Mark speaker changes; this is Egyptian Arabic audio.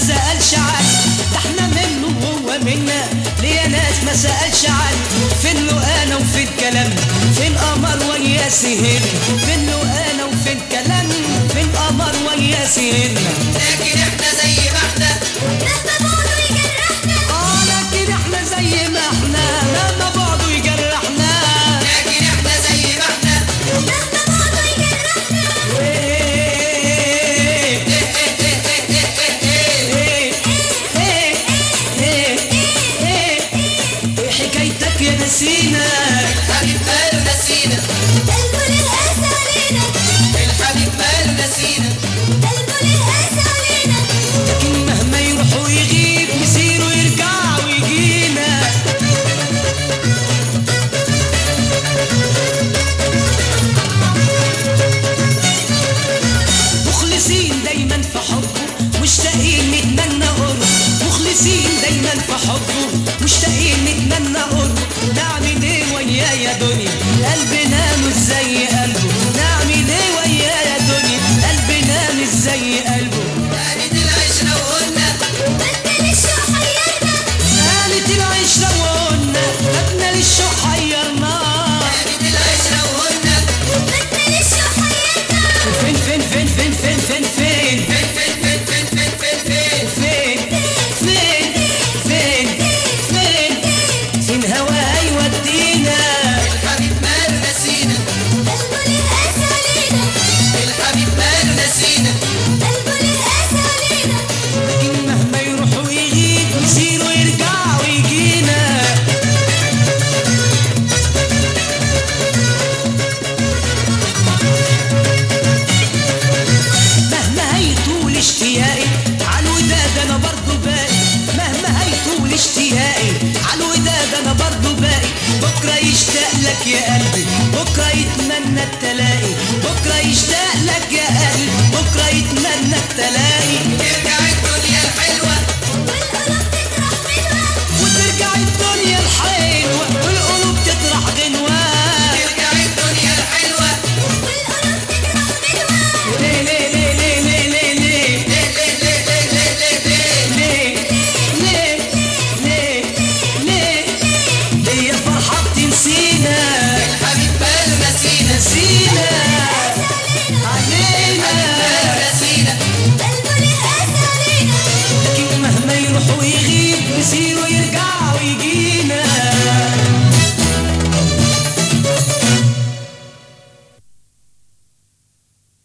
Speaker 1: سألش عنه ده احنا منه وهو منا ليه ناس ما سألش عنه فين له انا وفين كلامنا فين قمر ويا سهرنا فين له انا وفين كلامنا فين قمر ويا سهرنا
Speaker 2: لكن احنا زي ما احنا
Speaker 3: مهما بعده يجرحنا
Speaker 1: اه لكن احنا زي ما احنا مهما بعده يجرحنا
Speaker 2: لكن احنا زي ما احنا
Speaker 3: مهما بعده يجرحنا
Speaker 1: إيه إيه إيه إيه إيه إيه حكايتك يا نسينا
Speaker 2: الحبيب ماله نسينا
Speaker 3: قلبه للقاسى علينا
Speaker 2: الحبيب ماله نسينا
Speaker 3: قلبه للقاسى علينا
Speaker 1: لكن مهما يروح ويغيب مسيره يرجع ويجينا مخلصين دايما في حبه مشتاقين نتمنى قربه مخلصين دايما في حبه مشتاقين نتمنى قربه نعمل ايه وياه يا دنيا قلبنا مش زي قلبه نعمل ايه وياه يا دنيا قلبنا مش زي قلبه
Speaker 2: قالت العشرة وقلنا
Speaker 3: بدل الشوق حيرنا
Speaker 1: قالت العشرة وقلنا خدنا للشوق حيرنا
Speaker 2: قالت العشرة وقلنا
Speaker 3: بدل الشوق حيرنا
Speaker 1: فين فين فين فين فين فين فين
Speaker 2: فين فين فين فين فين فين فين
Speaker 1: فين فين فين فين فين هوا هيودينا
Speaker 2: الحبيب ماله نسينا
Speaker 3: قلبه للقاسى علينا
Speaker 2: الحبيب ماله نسينا
Speaker 3: قلبه للقاسى علينا
Speaker 1: لكن مهما يروح ويغيب مسيره يرجع ويجينا مهما هيطول اشتياقي عالوداد انا برضو باقي مهما هيطول اشتياقي عالوداد انا برضو باقي بكره يشتاق لك يا قلبي بكره يتمنى التلاقي بكره يشتاق لك يا قلبي بكره يتمنى التلاقي